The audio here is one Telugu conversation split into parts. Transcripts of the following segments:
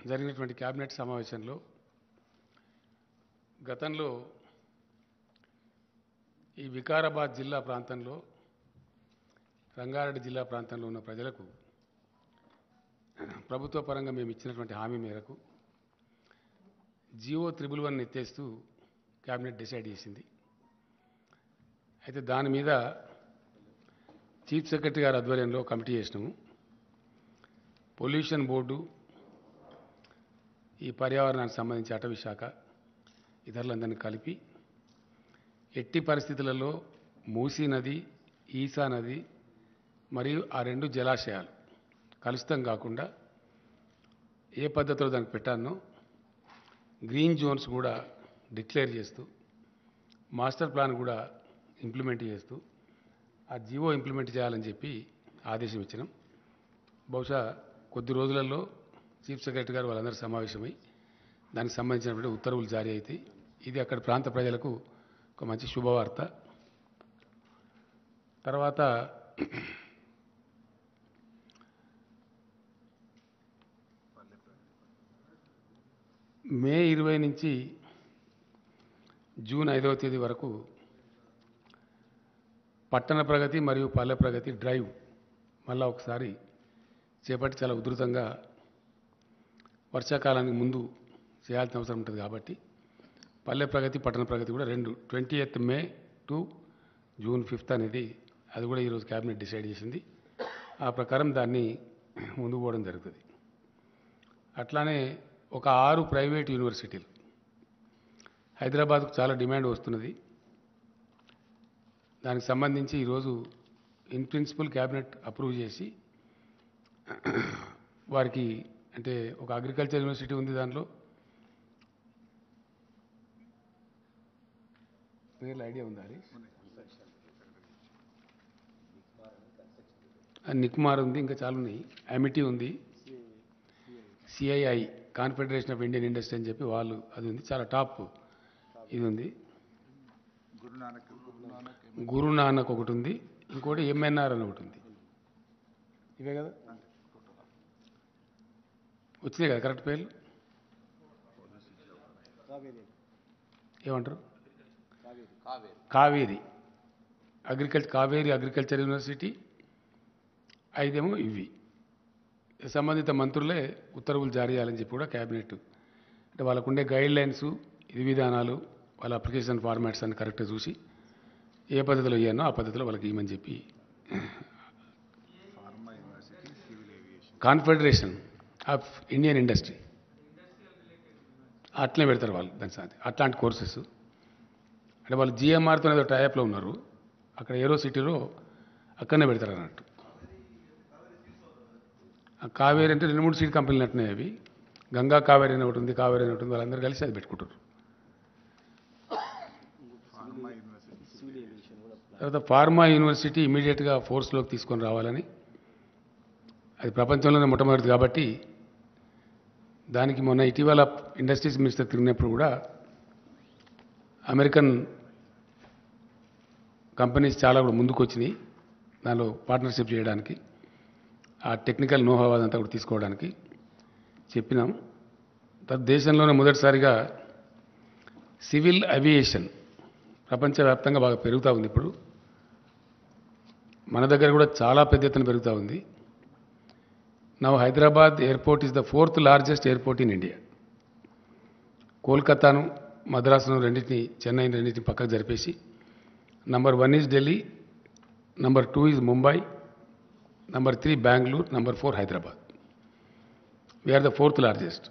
జరిగినటువంటి కేబినెట్ సమావేశంలో గతంలో ఈ వికారాబాద్ జిల్లా ప్రాంతంలో రంగారెడ్డి జిల్లా ప్రాంతంలో ఉన్న ప్రజలకు ప్రభుత్వ పరంగా మేము ఇచ్చినటువంటి హామీ మేరకు జియో త్రిబుల్ వన్ ఎత్తేస్తూ క్యాబినెట్ డిసైడ్ చేసింది అయితే దాని మీద చీఫ్ సెక్రటరీ గారి ఆధ్వర్యంలో కమిటీ చేసినాము పొల్యూషన్ బోర్డు ఈ పర్యావరణానికి సంబంధించి అటవీ శాఖ ఇతరులందరినీ కలిపి ఎట్టి పరిస్థితులలో మూసీ నది ఈసా నది మరియు ఆ రెండు జలాశయాలు కలుషితం కాకుండా ఏ పద్ధతిలో దానికి పెట్టానో గ్రీన్ జోన్స్ కూడా డిక్లేర్ చేస్తూ మాస్టర్ ప్లాన్ కూడా ఇంప్లిమెంట్ చేస్తూ ఆ జీవో ఇంప్లిమెంట్ చేయాలని చెప్పి ఆదేశం ఇచ్చినాం బహుశా కొద్ది రోజులలో చీఫ్ సెక్రటరీ గారు వాళ్ళందరూ సమావేశమై దానికి సంబంధించినటువంటి ఉత్తర్వులు జారీ అవుతాయి ఇది అక్కడ ప్రాంత ప్రజలకు ఒక మంచి శుభవార్త తర్వాత మే ఇరవై నుంచి జూన్ ఐదవ తేదీ వరకు పట్టణ ప్రగతి మరియు పల్లె ప్రగతి డ్రైవ్ మళ్ళా ఒకసారి చేపట్టి చాలా ఉధృతంగా వర్షాకాలానికి ముందు చేయాల్సిన అవసరం ఉంటుంది కాబట్టి పల్లె ప్రగతి పట్టణ ప్రగతి కూడా రెండు twenty eighth May to June fifth అనేది అది కూడా ఈరోజు క్యాబినెట్ డిసైడ్ చేసింది ఆ ప్రకారం దాన్ని ముందుకు పోవడం జరుగుతుంది అట్లానే ఒక ఆరు ప్రైవేట్ యూనివర్సిటీలు హైదరాబాద్కు చాలా డిమాండ్ వస్తున్నది దానికి సంబంధించి ఈరోజు ఇన్ ప్రిన్సిపల్ క్యాబినెట్ అప్రూవ్ చేసి వారికి అంటే ఒక అగ్రికల్చర్ యూనివర్సిటీ ఉంది దాంట్లో పేర్లు ఐడియా ఉందా హరీష్ ఆ, నిక్మార్ ఉంది ఇంకా చాలా ఉన్నాయి అమిటీ ఉంది CII confederation of Indian industry అని చెప్పి వాళ్ళు అది ఉంది చాలా టాప్ ఇది ఉంది గురు నానక్ ఒకటి ఉంది ఇంకోటి ఎంఎన్ఆర్ అని ఒకటి ఉంది ఇవే కదా వచ్చినాయి కదా కరెక్ట్ పేర్లు ఏమంటారు Kaveri agriculture Kaveri agriculture university ఐదేమో ఇవి సంబంధిత మంత్రులే ఉత్తర్వులు జారీ చేయాలని చెప్పి కూడా క్యాబినెట్ అంటే వాళ్ళకుండే గైడ్ లైన్స్ ఇది విధానాలు వాళ్ళ అప్లికేషన్ ఫార్మాట్స్ అని కరెక్ట్గా చూసి ఏ పద్ధతిలో ఇవ్వనో ఆ పద్ధతిలో వాళ్ళకి ఇవ్వమని చెప్పి కాన్ఫెడరేషన్ ఆఫ్ ఇండియన్ ఇండస్ట్రీ అట్లనే పెడతారు వాళ్ళు దాని సాధి అట్లాంటి కోర్సెస్ అంటే వాళ్ళు జిఎంఆర్తో ఏదో టైప్లో ఉన్నారు అక్కడ ఏరో సిటీలో అక్కడనే పెడతారు అన్నట్టు ఆ కావేరి అంటే రెండు మూడు సీట్ కంపెనీలు అంటున్నాయి అవి గంగా కావేరి అని ఒకటి ఉంది కావేరి అని ఒకటి ఉంది వాళ్ళందరూ కలిసి అది పెట్టుకుంటారు తర్వాత ఫార్మా యూనివర్సిటీ ఇమీడియట్గా ఫోర్స్లోకి తీసుకొని రావాలని అది ప్రపంచంలోనే మొట్టమొదటిది కాబట్టి దానికి మొన్న ఇటీవల ఇండస్ట్రీస్ మినిస్టర్ తిరిగినప్పుడు కూడా అమెరికన్ కంపెనీస్ చాలా కూడా ముందుకు వచ్చినాయి దానిలో పార్ట్నర్షిప్ చేయడానికి ఆ టెక్నికల్ నోహా అదంతా కూడా తీసుకోవడానికి చెప్పినాం తర్వాత దేశంలోనే మొదటిసారిగా సివిల్ అవియేషన్ ప్రపంచవ్యాప్తంగా బాగా పెరుగుతూ ఉంది ఇప్పుడు మన దగ్గర కూడా చాలా పెద్ద ఎత్తున పెరుగుతూ ఉంది now Hyderabad airport is the fourth largest airport in India కోల్కతాను మద్రాసును రెండింటిని చెన్నైని రెండింటిని పక్కకు జరిపేసి number one is Delhi number two is Mumbai number three Bengaluru number four Hyderabad we are the fourth largest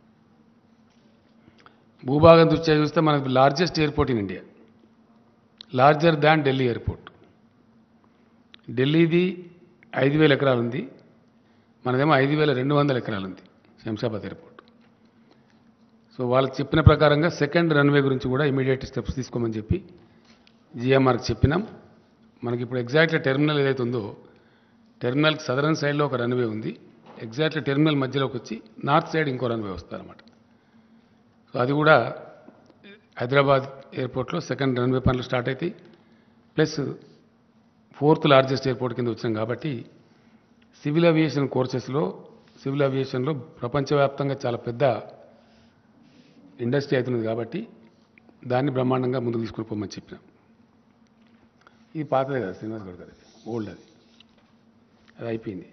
భూభాగం దృష్ట్యా చూస్తే మనకు largest airport in India larger than Delhi airport ఢిల్లీది ఐదు వేల ఎకరాలు ఉంది మనదేమో ఐదు వేల రెండు వందల ఎకరాలు ఉంది శంషాబాద్ ఎయిర్పోర్ట్ సో వాళ్ళకి చెప్పిన ప్రకారంగా సెకండ్ రన్వే గురించి కూడా ఇమీడియట్ స్టెప్స్ తీసుకోమని చెప్పి జిఎంఆర్కి చెప్పినాం మనకి ఇప్పుడు ఎగ్జాక్ట్లీ టెర్మినల్ ఏదైతే ఉందో టెర్మినల్కి సదరన్ సైడ్లో ఒక రన్వే ఉంది ఎగ్జాక్ట్లీ టెర్మినల్ మధ్యలోకి వచ్చి నార్త్ సైడ్ ఇంకో రన్వే వస్తుందన్నమాట సో అది కూడా హైదరాబాద్ ఎయిర్పోర్ట్లో సెకండ్ రన్వే పనులు స్టార్ట్ అవుతాయి ప్లస్ ఫోర్త్ లార్జెస్ట్ ఎయిర్పోర్ట్ కింద వచ్చినాం కాబట్టి సివిల్ అవియేషన్ కోర్సెస్లో సివిల్ అవియేషన్లో ప్రపంచవ్యాప్తంగా చాలా పెద్ద ఇండస్ట్రీ అవుతున్నది కాబట్టి దాన్ని బ్రహ్మాండంగా ముందుకు తీసుకుని పోమని చెప్పిన ఇది పాతదే కదా శ్రీనివాస్ గౌడ్ గారి ఓల్డ్ అది అది అయిపోయింది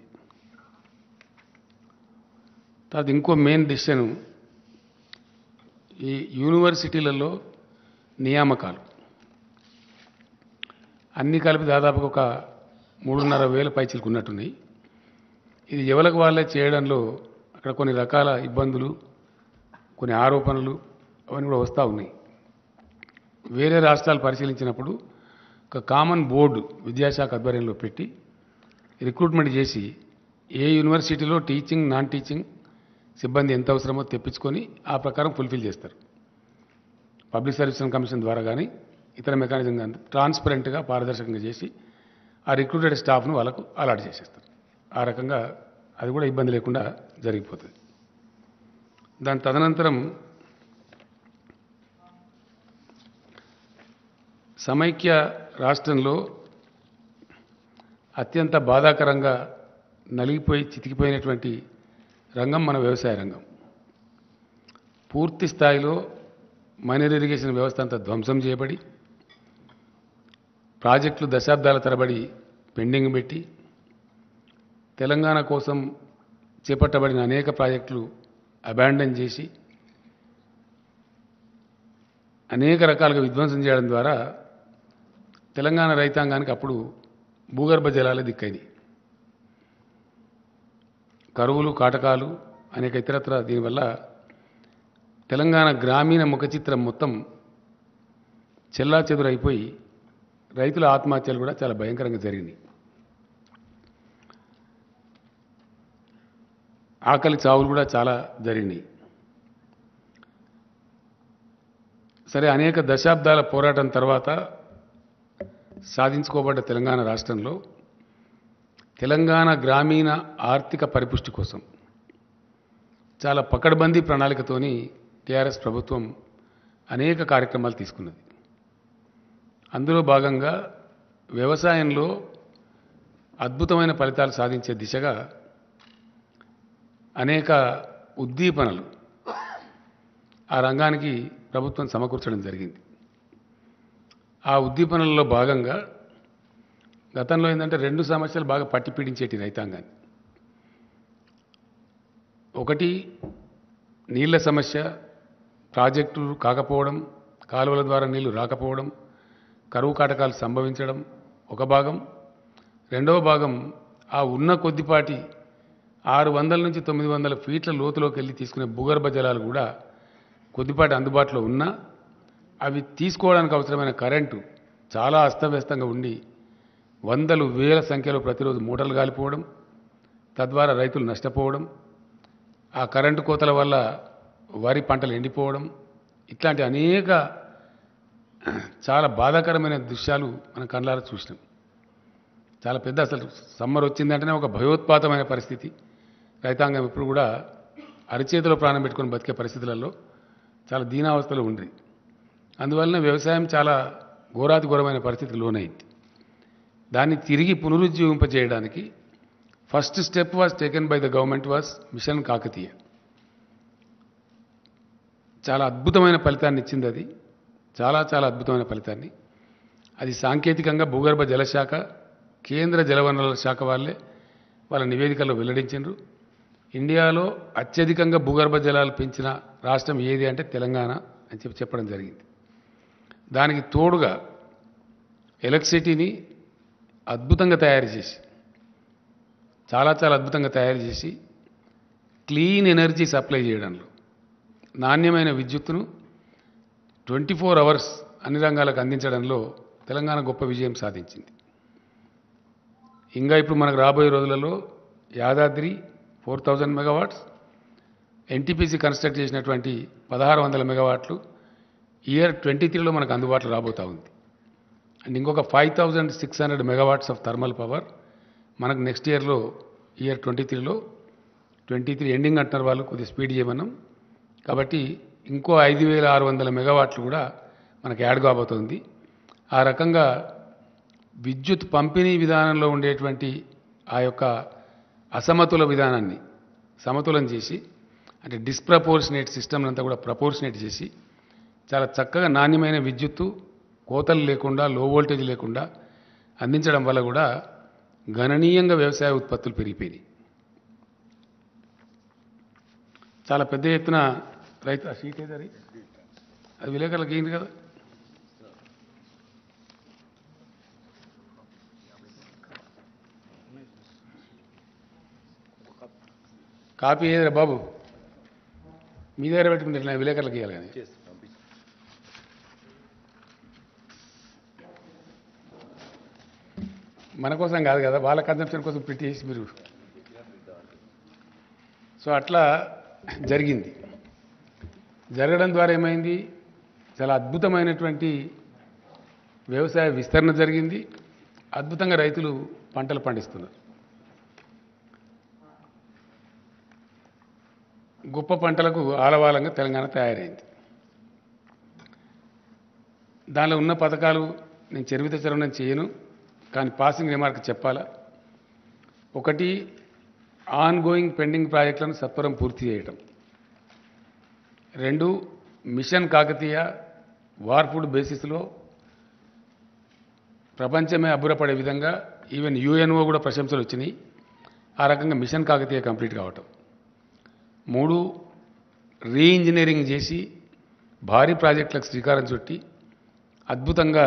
తర్వాత ఇంకో మెయిన్ డిసిషన్ ఈ యూనివర్సిటీలలో నియామకాలు అన్ని కలిపి దాదాపుగా ఒక మూడున్నర వేల పైచీలకు ఉన్నట్టున్నాయి ఇది ఎవరికి వాళ్ళే చేయడంలో అక్కడ కొన్ని రకాల ఇబ్బందులు కొన్ని ఆరోపణలు అవన్నీ కూడా వస్తూ ఉన్నాయి వేరే రాష్ట్రాలు పరిశీలించినప్పుడు ఒక కామన్ బోర్డు విద్యాశాఖ ఆధ్వర్యంలో పెట్టి రిక్రూట్మెంట్ చేసి ఏ యూనివర్సిటీలో టీచింగ్ నాన్ టీచింగ్ సిబ్బంది ఎంత అవసరమో తెప్పించుకొని ఆ ప్రకారం ఫుల్ఫిల్ చేస్తారు పబ్లిక్ సర్వీస్ కమిషన్ ద్వారా కానీ ఇతర మెకానిజం కానీ ట్రాన్స్పరెంట్గా పారదర్శకంగా చేసి ఆ రిక్రూటెడ్ స్టాఫ్ను వాళ్ళకు అలాట్ చేసేస్తారు ఆ రకంగా అది కూడా ఇబ్బంది లేకుండా జరిగిపోతుంది దాని తదనంతరం సమైక్య రాష్ట్రంలో అత్యంత బాధాకరంగా నలిగిపోయి చితికిపోయినటువంటి రంగం మన వ్యవసాయ రంగం పూర్తి స్థాయిలో మైనర్ ఇరిగేషన్ వ్యవస్థ అంతా ధ్వంసం చేయబడి ప్రాజెక్టులు దశాబ్దాల తరబడి పెండింగ్ పెట్టి తెలంగాణ కోసం చేపట్టబడిన అనేక ప్రాజెక్టులు అబాండన్ చేసి అనేక రకాలుగా విధ్వంసం చేయడం ద్వారా తెలంగాణ రైతాంగానికి అప్పుడు భూగర్భ జలాలే దిక్కైంది కరువులు కాటకాలు అనేక ఇతరత్ర దీనివల్ల తెలంగాణ గ్రామీణ ముఖ చిత్రం మొత్తం చెల్లా చెదురైపోయి రైతుల ఆత్మహత్యలు కూడా చాలా భయంకరంగా జరిగినాయి ఆకలి చావులు కూడా చాలా జరిగినాయి సరే అనేక దశాబ్దాల పోరాటం తర్వాత సాధించుకోబడ్డ తెలంగాణ రాష్ట్రంలో తెలంగాణ గ్రామీణ ఆర్థిక పరిపుష్టి కోసం చాలా పకడ్బందీ ప్రణాళికతోని టీఆర్ఎస్ ప్రభుత్వం అనేక కార్యక్రమాలు తీసుకున్నది అందులో భాగంగా వ్యవసాయంలో అద్భుతమైన ఫలితాలు సాధించే దిశగా అనేక ఉద్దీపనలు ఆ రంగానికి ప్రభుత్వం సమకూర్చడం జరిగింది ఆ ఉద్దీపనలలో భాగంగా గతంలో ఏంటంటే రెండు సమస్యలు బాగా పట్టి పీడించేటి రైతాంగాన్ని ఒకటి నీళ్ల సమస్య ప్రాజెక్టులు కాకపోవడం కాలువల ద్వారా నీళ్లు రాకపోవడం కరువు కాటకాలు సంభవించడం ఒక భాగం రెండవ భాగం ఆ ఉన్న కొద్దిపాటి ఆరు వందల నుంచి తొమ్మిది వందల ఫీట్ల లోతులోకి వెళ్ళి తీసుకునే భూగర్భ జలాలు కూడా కొద్దిపాటి అందుబాటులో ఉన్నా అవి తీసుకోవడానికి అవసరమైన కరెంటు చాలా అస్తవ్యస్తంగా ఉండి వందలు వేల సంఖ్యలో ప్రతిరోజు మూటలు కాలిపోవడం తద్వారా రైతులు నష్టపోవడం ఆ కరెంటు కోతల వల్ల వరి పంటలు ఎండిపోవడం ఇట్లాంటి అనేక చాలా బాధాకరమైన దృశ్యాలు మన కళ్ళారా చూసినాం చాలా పెద్ద అసలు సమ్మర్ వచ్చిందంటేనే ఒక భయోత్పాతమైన పరిస్థితి రైతాంగం ఇప్పుడు కూడా అరిచేతిలో ప్రాణం పెట్టుకొని బతికే పరిస్థితులలో చాలా దీనావస్థలో ఉంది అందువలన వ్యవసాయం చాలా ఘోరాతి ఘోరమైన పరిస్థితికి లోనైంది దాన్ని తిరిగి పునరుజ్జీవింపజేయడానికి first step was taken by the government was mission Kakatiya చాలా అద్భుతమైన ఫలితాన్ని ఇచ్చింది అది చాలా చాలా అద్భుతమైన ఫలితాన్ని అది సాంకేతికంగా భూగర్భ జలశాఖ కేంద్ర జలవనరుల శాఖ వాళ్ళే వాళ్ళ నివేదికల్లో వెల్లడించారు ఇండియాలో అత్యధికంగా భూగర్భ జలాలు పెంచిన రాష్ట్రం ఏది అంటే తెలంగాణ అని చెప్పి చెప్పడం జరిగింది దానికి తోడుగా ఎలక్ట్రిసిటీని అద్భుతంగా తయారు చేసి చాలా చాలా అద్భుతంగా తయారు చేసి క్లీన్ ఎనర్జీ సప్లై చేయడంలో నాణ్యమైన విద్యుత్తును ట్వంటీ ఫోర్ అవర్స్ అన్ని రంగాలకు అందించడంలో తెలంగాణ గొప్ప విజయం సాధించింది ఇంకా ఇప్పుడు మనకు రాబోయే రోజులలో Yadadri four thousand megawatts NTPC construct చేసినటువంటి పదహారు వందల మెగావాట్లు ఇయర్ ట్వంటీ త్రీలో మనకు అందుబాటులో రాబోతూ ఉంది అండ్ ఇంకొక five thousand six hundred megawatts of thermal power మనకు నెక్స్ట్ ఇయర్లో ఇయర్ ట్వంటీ త్రీలో ట్వంటీ త్రీ ఎండింగ్ అంటున్నారు వాళ్ళు కొద్దిగా స్పీడ్ చేయమన్నాం కాబట్టి ఇంకో ఐదు వేల ఆరు వందల మెగావాట్లు కూడా మనకు యాడ్ కాబోతోంది ఆ రకంగా విద్యుత్ పంపిణీ విధానంలో ఉండేటువంటి ఆ యొక్క అసమతుల విధానాన్ని సమతులం చేసి అంటే డిస్ప్రపోర్షనేట్ సిస్టమ్ అంతా కూడా ప్రపోర్షనేట్ చేసి చాలా చక్కగా నాణ్యమైన విద్యుత్తు కోతలు లేకుండా లో వోల్టేజ్ లేకుండా అందించడం వల్ల కూడా గణనీయంగా వ్యవసాయ ఉత్పత్తులు పెరిగిపోయినాయి చాలా పెద్ద ఎత్తున రైతు ఆ షీట్ ఏదది అది విలేకరులకు ఏంటి కదా కాపీ ఏదిరా బాబు మీ దగ్గర పెట్టుకుంటే నేను విలేకరులకు ఇవ్వాలి కానీ మన కోసం కాదు కదా వాళ్ళ కన్సంప్షన్ కోసం ప్రింట్ చేసి మీరు సో అట్లా జరిగింది జరగడం ద్వారా ఏమైంది చాలా అద్భుతమైనటువంటి వ్యవసాయ విస్తరణ జరిగింది అద్భుతంగా రైతులు పంటలు పండిస్తున్నారు గొప్ప పంటలకు ఆలవాలంగా తెలంగాణ తయారైంది దానిలో ఉన్న పథకాలు నేను చరివిత చరవణం చేయను కానీ పాసింగ్ రిమార్క్ చెప్పాలా ఒకటి ఆన్ గోయింగ్ పెండింగ్ ప్రాజెక్టులను సత్వరం పూర్తి చేయటం రెండు మిషన్ కాకతీయ వార్పుడ్ బేసిస్లో ప్రపంచమే అబ్బురపడే విధంగా ఈవెన్ యుఎన్ఓ కూడా ప్రశంసలు వచ్చినాయి ఆ రకంగా మిషన్ కాకతీయ కంప్లీట్ కావటం మూడు రీఇంజనీరింగ్ చేసి భారీ ప్రాజెక్టులకు శ్రీకారం చుట్టి అద్భుతంగా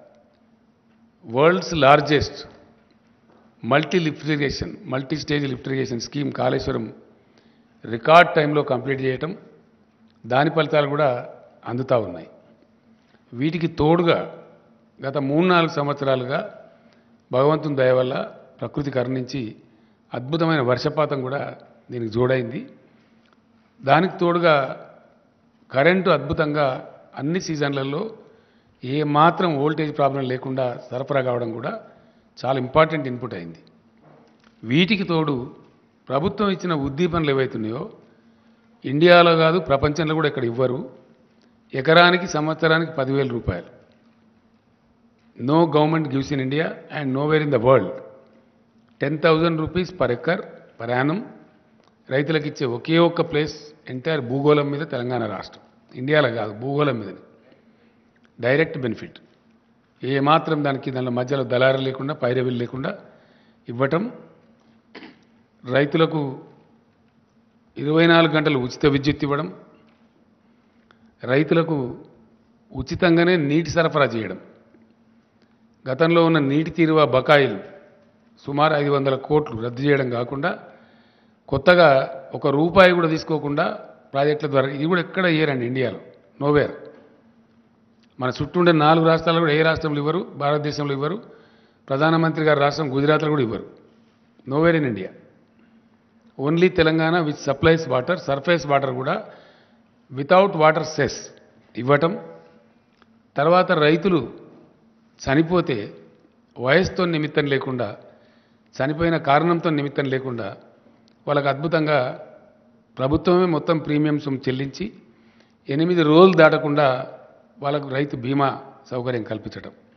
world's largest multi lift irrigation multi stage lift irrigation scheme Kaleshwaram record టైంలో కంప్లీట్ చేయటం దాని ఫలితాలు కూడా అందుతూ ఉన్నాయి వీటికి తోడుగా గత మూడు నాలుగు సంవత్సరాలుగా భగవంతుని దయ వల్ల ప్రకృతి కరుణించి అద్భుతమైన వర్షపాతం కూడా దీనికి జోడైంది దానికి తోడుగా కరెంటు అద్భుతంగా అన్ని సీజన్లలో ఏ మాత్రం వోల్టేజ్ ప్రాబ్లం లేకుండా సరఫరా కావడం కూడా చాలా ఇంపార్టెంట్ ఇన్పుట్ అయింది వీటికి తోడు ప్రభుత్వం ఇచ్చిన ఉద్దీపనలు ఏవైతున్నాయో ఇండియాలో కాదు ప్రపంచంలో కూడా ఇక్కడ ఇవ్వరు ఎకరానికి సంవత్సరానికి పదివేల రూపాయలు no government gives in India and nowhere in the world ten thousand rupees per acre per annum రైతులకు ఇచ్చే ఒకే ఒక్క ప్లేస్ ఎంటైర్ భూగోళం మీద తెలంగాణ రాష్ట్రం ఇండియాలో కాదు భూగోళం మీద డైరెక్ట్ బెనిఫిట్ ఏ మాత్రం దానికి దానిలో మధ్యలో దళారు లేకుండా పైరవీలు లేకుండా ఇవ్వటం రైతులకు ఇరవై నాలుగు గంటలు ఉచిత విద్యుత్ ఇవ్వడం రైతులకు ఉచితంగానే నీటి సరఫరా చేయడం గతంలో ఉన్న నీటి తీరువ బకాయిలు సుమారు ఐదు వందల కోట్లు రద్దు చేయడం కాకుండా కొత్తగా ఒక రూపాయి కూడా తీసుకోకుండా ప్రాజెక్టుల ద్వారా ఇది కూడా ఎక్కడ ఇయ్యరండి ఇండియాలో నోవేర్ మన చుట్టూ ఉండే నాలుగు రాష్ట్రాలు కూడా ఏ రాష్ట్రంలో ఇవ్వరు భారతదేశంలో ఇవ్వరు ప్రధానమంత్రి గారి రాష్ట్రం గుజరాత్లో కూడా ఇవ్వరు nowhere in India only Telangana with supplies water surface water కూడా వితౌట్ వాటర్ సెస్ ఇవ్వటం తర్వాత రైతులు చనిపోతే వయసుతో నిమిత్తం లేకుండా చనిపోయిన కారణంతో నిమిత్తం లేకుండా వాళ్ళకు అద్భుతంగా ప్రభుత్వమే మొత్తం ప్రీమియం సొమ్ము చెల్లించి ఎనిమిది రోజులు దాటకుండా వాళ్ళకు రైతు బీమా సౌకర్యం కల్పించడం